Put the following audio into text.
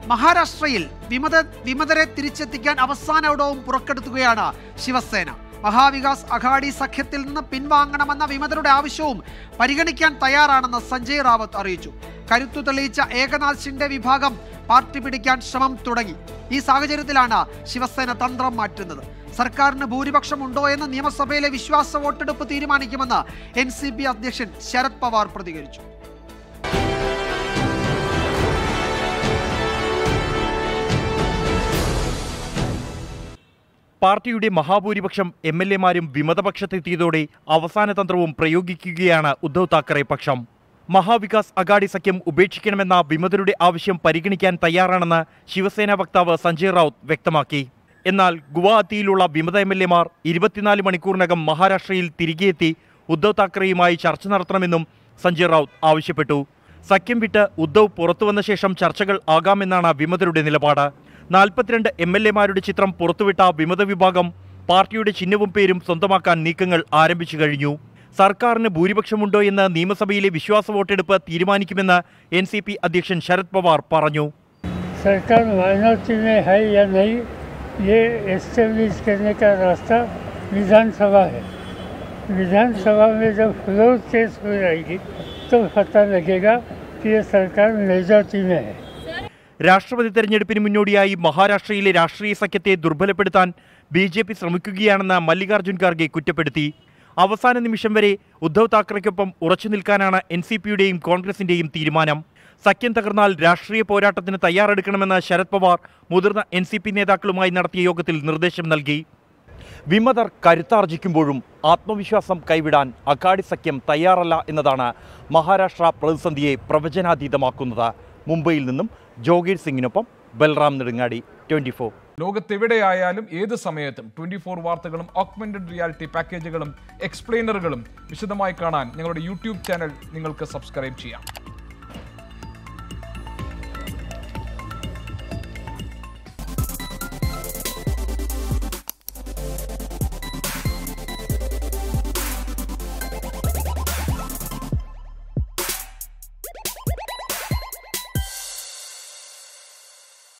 മഹാരാഷ്ട്രയിൽ വിമത വിമതരെ തിരിച്ചെത്തിക്കാൻ അവസാന ഔടവും പുറക്കെടുത്തുകയാണ് ശിവസേന മഹാവികാസ് അഘാഡി സഖ്യത്തിൽ നിന്ന് പിൻവാങ്ങണമെന്ന വിമതരുടെ ആവശ്യവും പരിഗണിക്കാൻ തയ്യാറാണെന്ന് സഞ്ജയ് റാവത്ത് അറിയിച്ചു കരുത്തു തെളിയിച്ച ഏകനാഥ് ഷിൻഡെ വിഭാഗം പാർട്ടി പിടിക്കാൻ ശ്രമം തുടങ്ങി ഈ സാഹചര്യത്തിലാണ് ശിവസേന തന്ത്രം മാറ്റുന്നത് സർക്കാരിന് ഭൂരിപക്ഷം ഉണ്ടോ എന്ന് നിയമസഭയിലെ വിശ്വാസ വോട്ടെടുപ്പ് തീരുമാനിക്കുമെന്ന് എൻ സി പി അധ്യക്ഷൻ ശരത് പവാർ പ്രതികരിച്ചു പാർട്ടിയുടെ മഹാഭൂരിപക്ഷം എം എൽ എമാരും വിമതപക്ഷത്തെത്തിയതോടെ അവസാന തന്ത്രവും പ്രയോഗിക്കുകയാണ് ഉദ്ധവ് താക്കറെ പക്ഷം മഹാവികാസ് അഗാഡി സഖ്യം ഉപേക്ഷിക്കണമെന്ന വിമതരുടെ ആവശ്യം പരിഗണിക്കാൻ തയ്യാറാണെന്ന് ശിവസേന വക്താവ് സഞ്ജയ് റൌത്ത് വ്യക്തമാക്കി എന്നാൽ ഗുവാഹത്തിയിലുള്ള വിമത എം എൽ എമാർ ഇരുപത്തിനാല് മണിക്കൂറിനകം മഹാരാഷ്ട്രയിൽ തിരികെയെത്തി ഉദ്ധവ് താക്കറെയുമായി ചർച്ച നടത്തണമെന്നും സഞ്ജയ് റൌത്ത് ആവശ്യപ്പെട്ടു സഖ്യം വിട്ട് ഉദ്ധവ് പുറത്തുവന്ന ശേഷം ചർച്ചകൾ ആകാമെന്നാണ് വിമതരുടെ നിലപാട് നാൽപ്പത്തിരണ്ട് എം എൽ എമാരുടെ ചിത്രം പുറത്തുവിട്ട വിമത വിഭാഗം പാർട്ടിയുടെ ചിഹ്നവും പേരും സ്വന്തമാക്കാൻ നീക്കങ്ങൾ ആരംഭിച്ചു കഴിഞ്ഞു സർക്കാരിന് ഭൂരിപക്ഷമുണ്ടോ എന്ന് നിയമസഭയിലെ വിശ്വാസ വോട്ടെടുപ്പ് തീരുമാനിക്കുമെന്ന് എൻ സി പി അധ്യക്ഷൻ ശരത് പവാർ പറഞ്ഞു सरकार माइनॉरिटी में है या नहीं ये एस्टेब्लिश करने का रास्ता विधानसभा है विधानसभा में जब फ्लोर केस हो जाएगी तो पता लगेगा कि ये सरकार मेजॉरिटी में है രാഷ്ട്രപതി തെരഞ്ഞെടുപ്പിന് മുന്നോടിയായി മഹാരാഷ്ട്രയിലെ രാഷ്ട്രീയ സഖ്യത്തെ ദുർബലപ്പെടുത്താൻ ബി ജെ പി ശ്രമിക്കുകയാണെന്ന് മല്ലികാർജ്ജുൻ ഖാർഗെ കുറ്റപ്പെടുത്തി അവസാന നിമിഷം വരെ ഉദ്ധവ് താക്കറയ്ക്കൊപ്പം ഉറച്ചു നിൽക്കാനാണ് എൻ സി പിയുടെയും കോൺഗ്രസിന്റെയും തീരുമാനം സഖ്യം തകർന്നാൽ രാഷ്ട്രീയ പോരാട്ടത്തിന് തയ്യാറെടുക്കണമെന്ന് ശരത് പവാർ മുതിർന്ന എൻ സി പി നേതാക്കളുമായി നടത്തിയ യോഗത്തിൽ നിർദ്ദേശം നൽകി വിമതർ കരുത്താർജിക്കുമ്പോഴും ആത്മവിശ്വാസം കൈവിടാൻ അഘാടി സഖ്യം തയ്യാറല്ല എന്നതാണ് മഹാരാഷ്ട്ര പ്രതിസന്ധിയെ പ്രവചനാതീതമാക്കുന്നത് മുംബൈയിൽ നിന്നും ജോഗീർ സിംഗിനൊപ്പം ബൽറാം നെടുങ്ങാടി ട്വന്റി ഫോർ ലോകത്തെവിടെയായാലും ഏത് സമയത്തും ട്വന്റി ഫോർ വാർത്തകളും ഓഗ്മെന്റഡ് റിയാലിറ്റി പാക്കേജുകളും എക്സ്പ്ലെയിനറുകളും വിശദമായി കാണാൻ ഞങ്ങളുടെ യൂട്യൂബ് ചാനൽ നിങ്ങൾക്ക് സബ്സ്ക്രൈബ് ചെയ്യാം